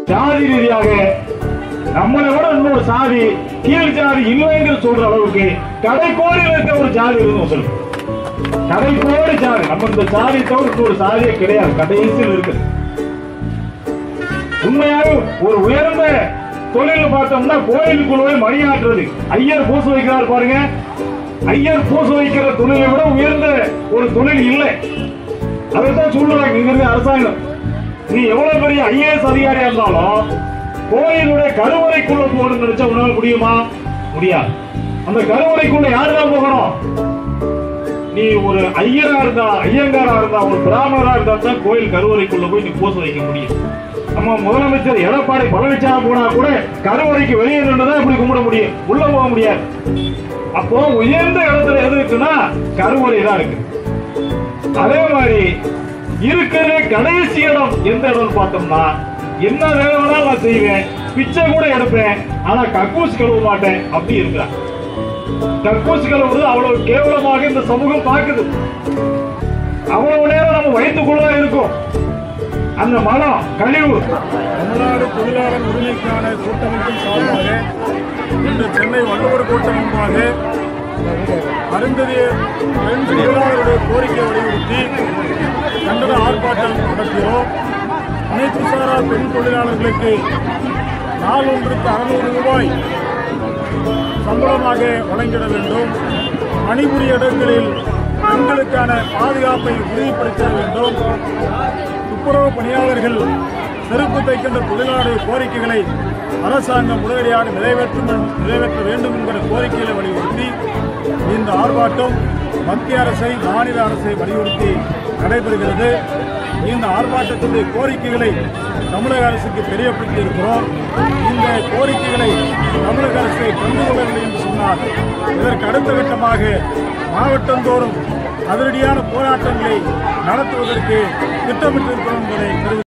ஜாதி ரீதியாக நம்மளை விட இன்னொரு சாதி கீழ் ஜாதி இல்லைங்கிற சொல்ற அளவுக்கு கடைக்கோடியில் இருக்க ஒரு ஜாதி இருந்து சொல்லுங்க கடைக்கோடி ஜாதி நம்ம இந்த ஜாதி தவிர இன்னொரு சாதியே கிடையாது கடைசியில் இருக்கு உண்மையாக ஒரு உயர்ந்த தொழில் பார்த்தோம்னா கோயிலுக்குள்ளே மணியாற்றுறது ஐயர் பூச வைக்கிறார் பாருங்க ஐயர் பூச வைக்கிற தொழிலை விட உயர்ந்த ஒரு தொழில் இல்லை அதைத்தான் சொல்றாங்க இங்க இருக்க அரசாங்கம் நீ எவ்வளவு பெரிய ஐஏஎஸ் அதிகாரியா இருந்தாலும் கோயிலுடைய கருவறைக்குள்ள போகணும்னு நினைச்சா உன்னால முடியுமா முடியாது அந்த கருவறைக்குள்ள யாருதான் போகணும் நீ ஒரு ஐயரா இருந்தா ஐயங்காரா இருந்தா ஒரு பிராமணரா இருந்தா தான் கோயில் கருவறைக்குள்ள போய் நீ பூச வைக்க முடியும் நம்ம முதலமைச்சர் எடப்பாடி பழனிசாமி போனா கூட கருவறைக்கு வெளியே நின்று தான் இப்படி கும்பிட முடியும் உள்ள போக முடியாது அப்போ உயர்ந்த இடத்துல எது இருக்குன்னா கருவறை தான் இருக்கு அதே மாதிரி இருக்கிற கடைசி இடம் எந்த இடம்னு பார்த்தோம்னா என்ன வேலை வேணாலும் நான் செய்வேன் பிச்சை கூட எடுப்பேன் ஆனா கக்கூஸ் கழுவ மாட்டேன் அப்படி இருக்கிறான் கக்கூஸ் கழுவுறது அவ்வளவு கேவலமாக இந்த சமூகம் பார்க்குது அவ்வளவு நேரம் நம்ம வயிற்றுக்குள்ளதான் இருக்கும் அந்த மனம் கழிவு தமிழ்நாடு தொழிலாளர் உரிமைக்கான கூட்டமைப்பின் சார்பாக இன்று சென்னை வள்ளுவர் கோட்டம் முன்பாக அருந்ததிய பெண் தொழிலாளருடைய கோரிக்கை வலியுறுத்தி கண்டன ஆர்ப்பாட்டம் நடத்தினோம் அனைத்து சாரா பெண் தொழிலாளர்களுக்கு நாள் ஒன்றுக்கு அறுநூறு ரூபாய் சம்பளமாக வழங்கிட வேண்டும் பணிபுரிய இடங்களில் பெண்களுக்கான பாதுகாப்பை உறுதிப்படுத்த வேண்டும் துப்புரவு பணியாளர்கள் செருப்பு தைக்கின்ற தொழிலாளர் கோரிக்கைகளை அரசாங்கம் உடனடியாக நிறைவேற்றும் நிறைவேற்ற வேண்டும் என்கிற கோரிக்கைகளை வலியுறுத்தி இந்த ஆர்ப்பாட்டம் மத்திய அரசை மாநில அரசை வலியுறுத்தி நடைபெறுகிறது இந்த ஆர்ப்பாட்டத்தினுடைய கோரிக்கைகளை தமிழக அரசுக்கு தெரியப்படுத்தி இருக்கிறோம் இந்த கோரிக்கைகளை தமிழக அரசை கண்டுகொள்ளவில்லை என்று சொன்னால் இதற்கு அடுத்த கட்டமாக மாவட்டந்தோறும் அதிரடியான போராட்டங்களை நடத்துவதற்கு திட்டமிட்டிருக்கிறோம் என்பதை தெரிவித்துக்